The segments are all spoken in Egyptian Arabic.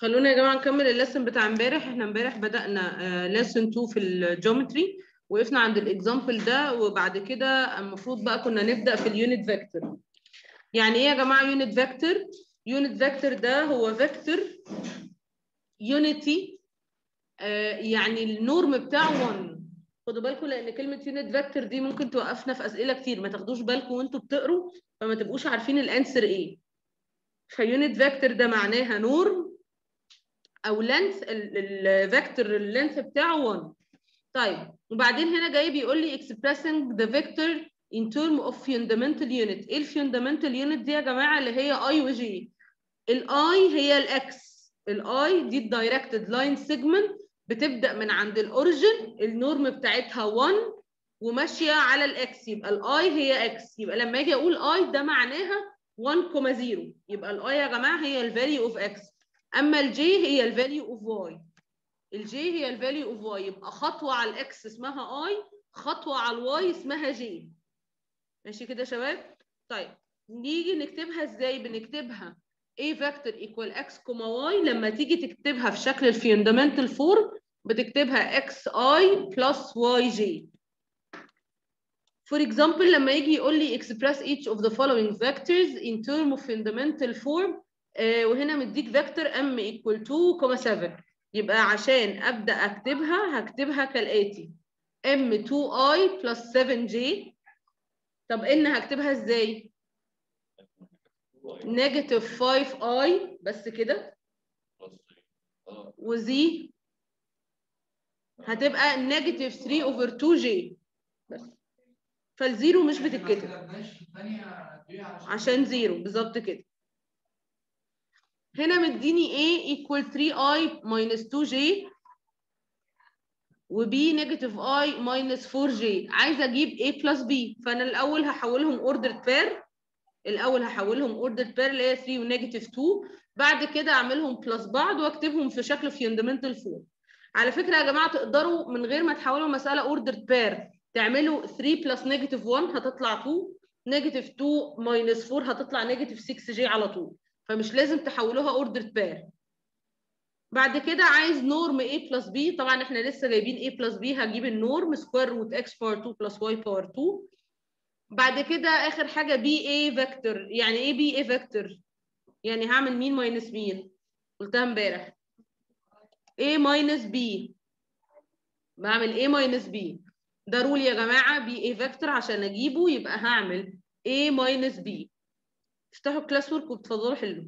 خلونا يا جماعه نكمل الليسن بتاع امبارح احنا امبارح بدانا ليسن 2 في الجيومتري وقفنا عند الاكزامبل ده وبعد كده المفروض بقى كنا نبدا في اليونت فيكتور يعني ايه يا جماعه يونت فيكتور يونت فيكتور ده هو فيكتور يونيتي يعني النورم بتاعه 1 خدوا بالكم لان كلمه يونت فيكتور دي ممكن توقفنا في اسئله كتير ما تاخدوش بالكم وانتوا بتقروا فما تبقوش عارفين الانسر ايه فيونت فيكتور ده معناها نورم او لينث الفيكتور اللينث بتاعه 1 طيب وبعدين هنا جاي بيقول لي expressing the vector in term of fundamental unit ايه الفundamental unit دي يا جماعه اللي هي اي وجي الاي هي الاكس الاي دي الدايركتد لاين سيجمنت بتبدا من عند الاوريجن النورم بتاعتها 1 وماشيه على الاكس يبقى الاي هي اكس يبقى لما اجي اقول اي ده معناها 1,0 يبقى الاي يا جماعه هي الفاليو اوف اكس اما الجي هي الفاليو اوف واي الجي هي الفاليو اوف واي يبقى خطوه على الاكس اسمها اي خطوه على الواي اسمها جي ماشي كده يا شباب طيب نيجي نكتبها ازاي بنكتبها a vector equal x, y لما تيجي تكتبها في شكل الفيوندامنتال فورم بتكتبها xi plus yj For example لما يجي يقول لي express each of the following vectors in term of fundamental form آه وهنا مديك فيكتور m equal 2,7 يبقى عشان ابدا اكتبها هكتبها كالاتي m2i plus 7j طب ان هكتبها ازاي؟ نيجاتيف 5i بس كده وزي هتبقى نيجاتيف 3 اوفر 2j بس فالزيرو مش بتتكتب عشان زيرو بالظبط كده هنا مديني A equal 3i minus 2j و B negative i minus 4j عايزه اجيب A plus B فانا الاول هحولهم ordered pair الاول هحولهم ordered pair اللي هي 3 و negative 2 بعد كده اعملهم بلس بعض واكتبهم في شكل fundamental form على فكره يا جماعه تقدروا من غير ما تحولوا مساله ordered pair تعملوا 3 plus negative 1 هتطلع 2 negative 2 minus 4 هتطلع negative 6j على طول فمش لازم تحولوها اوردر بير بعد كده عايز نورم A بلس B طبعا احنا لسه جايبين A بلس B هجيب النورم سكوير روت x باور 2 بلس y باور 2 بعد كده اخر حاجه B A فيكتور يعني ايه B A فيكتور يعني هعمل مين ماينس مين قلتها امبارح A ماينس B بعمل A ماينس B ده رول يا جماعه B A فيكتور عشان اجيبه يبقى هعمل A ماينس B افتحوا الكلاس ورك وتفضلوا حلوا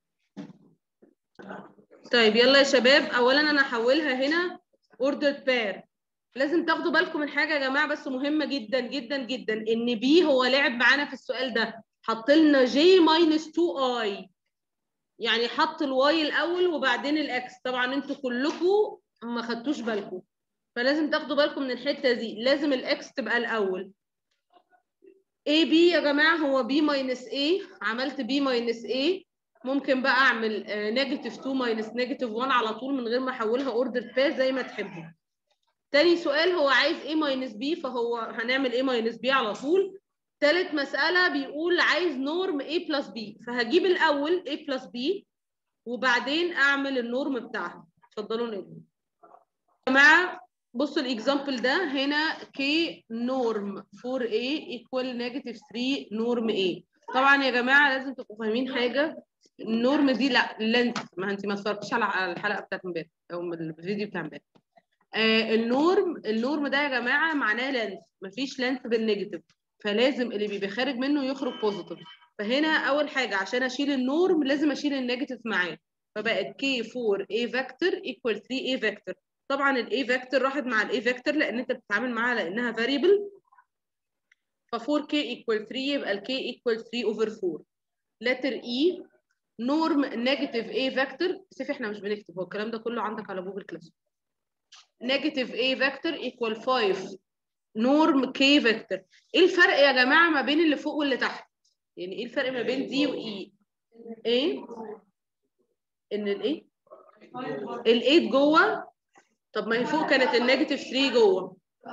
طيب يلا يا شباب اولا انا هحولها هنا اوردر بير لازم تاخدوا بالكم من حاجه يا جماعه بس مهمه جدا جدا جدا ان بي هو لعب معانا في السؤال ده حط لنا جي ماينس 2 اي يعني حط الواي الاول وبعدين الاكس طبعا انتوا كلكم ما خدتوش بالكم فلازم تاخدوا بالكم من الحته دي لازم الاكس تبقى الاول A B يا جماعة هو B minus A عملت B minus A ممكن بقى أعمل نيجاتيف 2 minus نيجاتيف 1 على طول من غير ما أحولها ordered pair زي ما تحبوا. تاني سؤال هو عايز A minus B فهو هنعمل A minus B على طول. تالت مسألة بيقول عايز نورم A plus B فهجيب الأول A plus B وبعدين أعمل النورم بتاعها. اتفضلوا نقول. يا جماعة بصوا الاكزامبل ده هنا k نورم 4a equal negative 3 نورم a طبعا يا جماعه لازم تبقوا فاهمين حاجه النورم دي لا لينث ما انت ما اتفرجتيش على الحلقه بتاعت امبارح او الفيديو بتاع امبارح آه النورم النورم ده يا جماعه معناه لينث مفيش لينث بالنيجاتيف فلازم اللي بيبقى خارج منه يخرج بوزيتيف فهنا اول حاجه عشان اشيل النورم لازم اشيل النيجاتيف معاه فبقت k 4a vector equal 3a vector طبعا الاي فيكتور راحت مع الاي فيكتور لان انت بتتعامل معاها لانها فاريبل ف 4k equal 3 يبقى ال k equal 3 over 4 letter E نورم نيجاتيف A فيكتور بس احنا مش بنكتب هو الكلام ده كله عندك على جوجل كلاس نيجاتيف A فيكتور equal 5 نورم K فيكتور ايه الفرق يا جماعه ما بين اللي فوق واللي تحت يعني ايه الفرق ما بين دي واي ايه ان الايه ال8 جوه طب ما هي فوق كانت النيجاتيف 3 جوه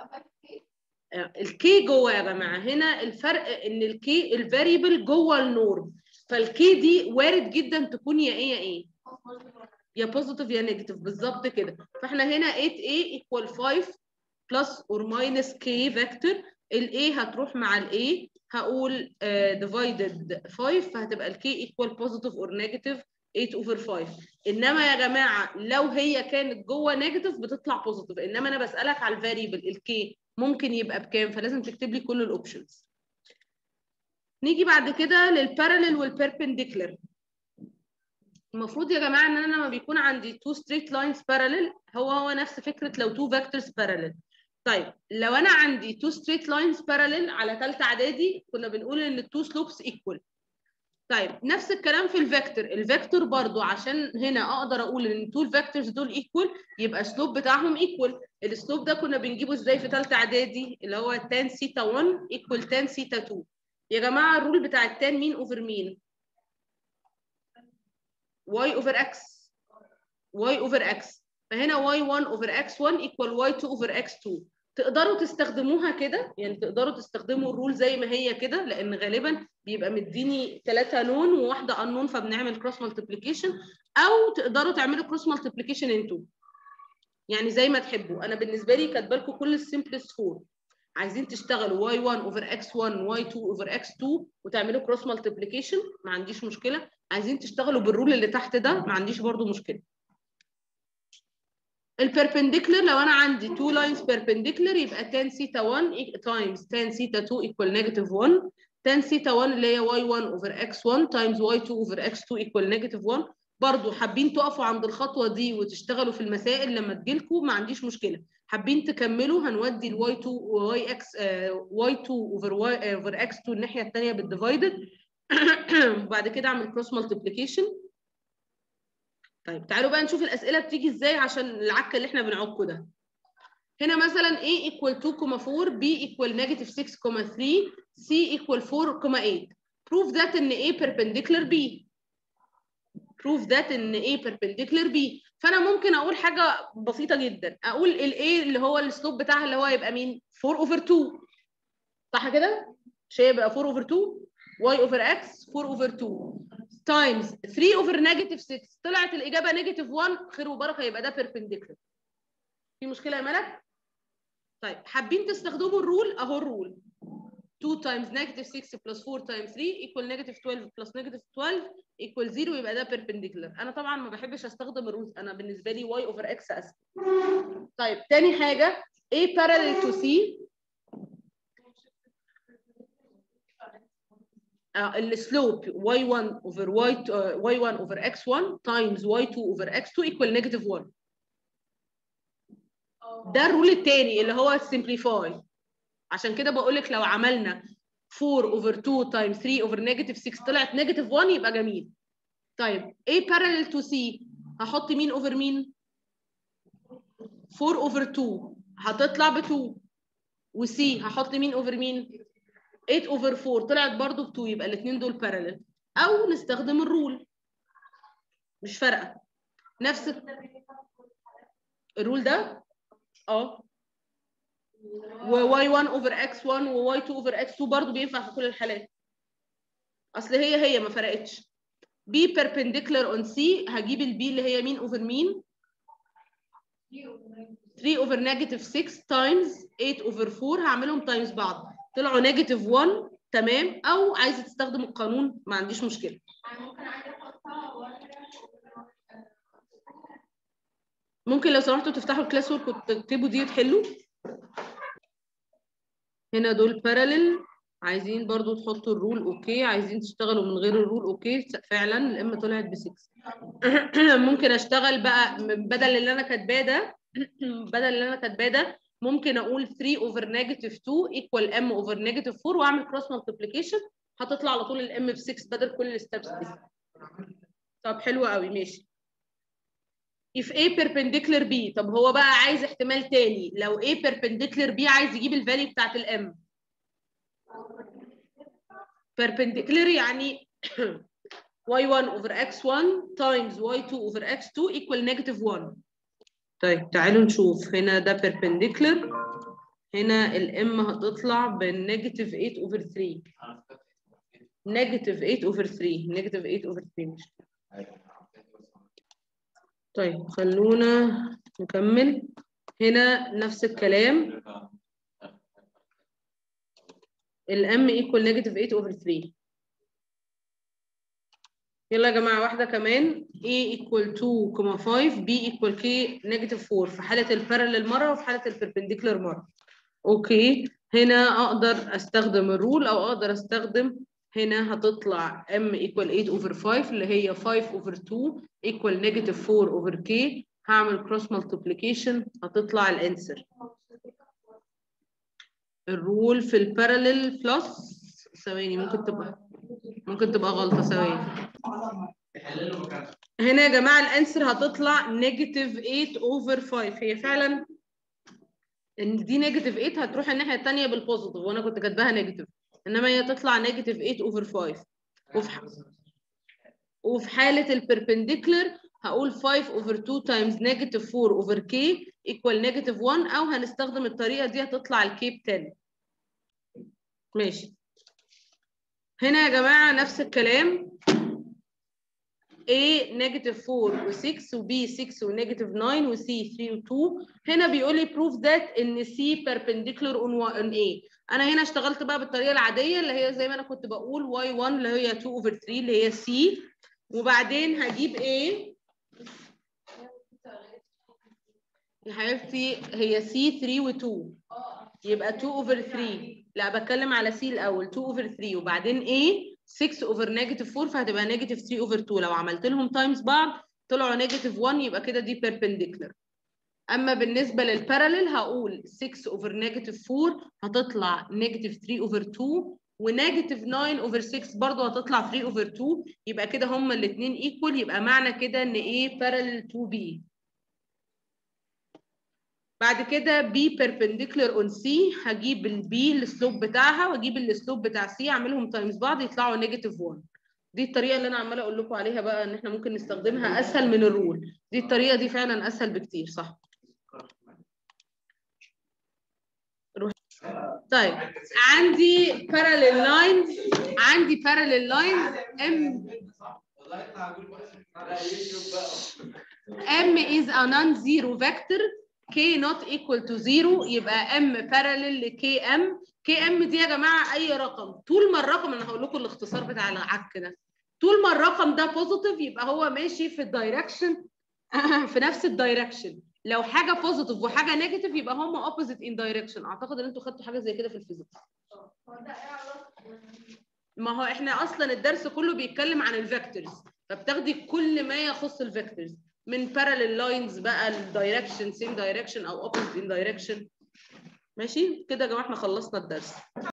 الكي جوه يا جماعه هنا الفرق ان الكي الفاريبل جوه النورم فالكي دي وارد جدا تكون يا ايه يا ايه يا بوزيتيف يا نيجاتيف بالظبط كده فاحنا هنا 8a equal 5 plus or minus k vector ال a هتروح مع ال a هقول uh, divided 5 فهتبقى ال k equal positive or negative 8 over 5 انما يا جماعه لو هي كانت جوه نيجاتيف بتطلع بوزيتيف انما انا بسالك على الفاريبل ال k ممكن يبقى بكام فلازم تكتب لي كل الاوبشنز نيجي بعد كده للباراليل والبيربنديكولار المفروض يا جماعه ان انا لما بيكون عندي تو ستريت لاينز باراليل هو هو نفس فكره لو تو فيكتورز باراليل طيب لو انا عندي تو ستريت لاينز باراليل على ثالثه اعدادي كنا بنقول ان التو سلوبس ايكوال طيب نفس الكلام في الفيكتور الفيكتور برضو عشان هنا اقدر اقول ان التو الفيكتورز دول ايكوال يبقى السلوب بتاعهم ايكوال السلوب ده كنا بنجيبه ازاي في ثالثه اعدادي اللي هو tan سيتا 1 ايكوال tan سيتا 2 يا جماعه الرول بتاع التان مين اوفر مين y over x y over x فهنا y1 over x1 equal y2 over x2 تقدروا تستخدموها كده يعني تقدروا تستخدموا الرول زي ما هي كده لان غالبا بيبقى مديني ثلاثة نون وواحدة انون فبنعمل كروس مالتيبليكيشن او تقدروا تعملوا كروس مالتيبليكيشن انتو يعني زي ما تحبوا انا بالنسبه لي كاتبه لكم كل السمبلست فور عايزين تشتغلوا y1 over x1 y2 over x2 وتعملوا كروس مالتيبليكيشن ما عنديش مشكله عايزين تشتغلوا بالرول اللي تحت ده ما عنديش برضو مشكله البيربنديكولر لو انا عندي two lines perpendicular يبقى tan theta 1 times tan theta 2 equal negative 1 tan theta 1 اللي هي y1 over x1 times y2 over x2 equal negative 1 برضو حابين تقفوا عند الخطوه دي وتشتغلوا في المسائل لما تجيلكم ما عنديش مشكله حابين تكملوا هنودي ال y2 y x y2 over y over x2 الناحيه الثانيه بالديفايدد وبعد كده اعمل كروس مالتيبليكيشن طيب تعالوا بقى نشوف الاسئله بتيجي ازاي عشان العك اللي احنا بنعكه ده هنا مثلا a equal 2,4 b equal negative 6,3 c equal 4,8 prove that ان a perpendicular b prove that ان a perpendicular b فانا ممكن اقول حاجه بسيطه جدا اقول ال a اللي هو السلوب بتاعها اللي هو يبقى مين 4 over 2 صح كده مش هيبقى 4 over 2 y over x 4 over 2 times 3 over negative 6 طلعت الاجابه negative 1 خير وبركه يبقى ده perpendicular في مشكله يا ملك طيب حابين تستخدموا الرول اهو الرول 2 times negative 6 plus 4 times 3 equal negative 12 plus negative 12 equal 0 يبقى ده perpendicular انا طبعا ما بحبش استخدم الرولز انا بالنسبه لي y over x اسهل طيب تاني حاجه a parallel to c السلوب y1 over y y1 over x1 times y2 over x2 equal negative 1 ده الرول الثاني اللي هو simplify عشان كده بقول لك لو عملنا 4 over 2 times 3 over negative 6 طلعت negative 1 يبقى جميل طيب A parallel to C هحط مين over مين 4 over 2 هتطلع ب 2 وC هحط مين over مين 8 over 4 طلعت برضو ب 2 يبقى الاثنين دول parallel او نستخدم الرول مش فارقه نفس الرول ده اه و y1 over x1 و y2 over x2 برضو بينفع في كل الحالات اصل هي هي ما فرقتش b perpendicular on c هجيب البي اللي هي مين over مين 3 over negative 6 times 8 over 4 هعملهم times بعض طلعوا negative 1 تمام او عايزه تستخدم القانون ما عنديش مشكله ممكن لو سمحتوا تفتحوا الكلاس ورك وتكتبوا دي وتحلوا هنا دول باراليل عايزين برضو تحطوا الرول اوكي عايزين تشتغلوا من غير الرول اوكي فعلا الام طلعت ب 6 ممكن اشتغل بقى بدل اللي انا كاتباه ده بدل اللي انا كاتباه ده ممكن اقول 3 اوفر نيجاتيف 2 ايكوال ام اوفر نيجاتيف 4 واعمل كروس مالتيبليكيشن هتطلع على طول الام ب 6 بدل كل الستبس دي طب حلو قوي ماشي if A perpendicular B طب هو بقى عايز احتمال تاني لو A perpendicular B عايز يجيب الفاليو بتاعت الام perpendicular يعني y1 over x1 times y2 over x2 equal negative 1 طيب تعالوا نشوف هنا ده perpendicular هنا الام هتطلع بالنيجاتيف 8 over 3 نيجاتيف 8 over 3 نيجاتيف 8 over 3 مش طيب خلونا نكمل هنا نفس الكلام الام ايكوال نيجاتيف 8 اوفر 3 يلا يا جماعه واحده كمان a equal 2 5 b equal k نيجاتيف 4 في حاله البارallel مره وفي حاله البربنديكولار مره اوكي هنا اقدر استخدم الرول او اقدر استخدم هنا هتطلع m equal 8 over 5 اللي هي 5 over 2 equal negative 4 over k هعمل cross multiplication هتطلع الانسر الرول في الباراليل بلس ثواني ممكن تبقى ممكن تبقى غلطة ثواني هنا يا جماعة الانسر هتطلع نيجاتيف 8 اوفر 5 هي فعلا ان دي نيجاتيف 8 هتروح الناحية التانية بالبوزيتيف وانا كنت كاتباها نيجاتيف انما هي تطلع نيجاتيف 8 اوفر 5 وفي ح... وفي حالة البربنديكولر هقول 5 اوفر 2 تايمز نيجاتيف 4 اوفر كي ايكوال نيجاتيف 1 او هنستخدم الطريقة دي هتطلع الكي ب 10 ماشي هنا يا جماعة نفس الكلام A نيجاتيف 4 و6 و B 6 ونيجاتيف 9 و C 3 و 2 هنا بيقول لي proof that ان C perpendicular on, on A انا هنا اشتغلت بقى بالطريقة العادية اللي هي زي ما انا كنت بقول Y1 اللي هي 2 over 3 اللي هي C وبعدين هجيب A يا حبيبتي هي C 3 و 2 يبقى 2 over 3 لا بتكلم على C الأول 2 over 3 وبعدين A 6 over negative 4 فهتبقى negative 3 over 2 لو عملت لهم تايمز بعض طلعوا negative 1 يبقى كده دي perpendicular أما بالنسبة للباراليل هقول 6 over negative 4 هتطلع negative 3 over 2 ونيجاتيف 9 اوفر 6 برضه هتطلع 3 اوفر 2 يبقى كده هما الاثنين ايكوال يبقى معنى كده ان A parallel to B بعد كده B perpendicular on C هجيب ال B السلوب بتاعها واجيب السلوب بتاع C اعملهم تايمز بعض يطلعوا نيجاتيف 1 دي الطريقه اللي انا عماله اقول لكم عليها بقى ان احنا ممكن نستخدمها اسهل من الرول دي الطريقه دي فعلا اسهل بكتير صح روح. طيب عندي parallel lines عندي parallel lines M M is a non-zero vector K not equal to zero يبقى M parallel ل KM KM دي يا جماعة أي رقم طول ما الرقم أنا هقول لكم الاختصار بتاع العك ده طول ما الرقم ده بوزيتيف يبقى هو ماشي في الدايركشن في نفس الدايركشن لو حاجة بوزيتيف وحاجة نيجاتيف يبقى هم اوبوزيت ان دايركشن أعتقد إن أنتوا خدتوا حاجة زي كده في الفيزيكس ما هو احنا اصلا الدرس كله بيتكلم عن الفيكتورز فبتاخدي كل ما يخص الفيكتورز من parallel lines بقى الدايركشن سيم دايركشن او opposite in direction ماشي كده يا جماعه احنا خلصنا الدرس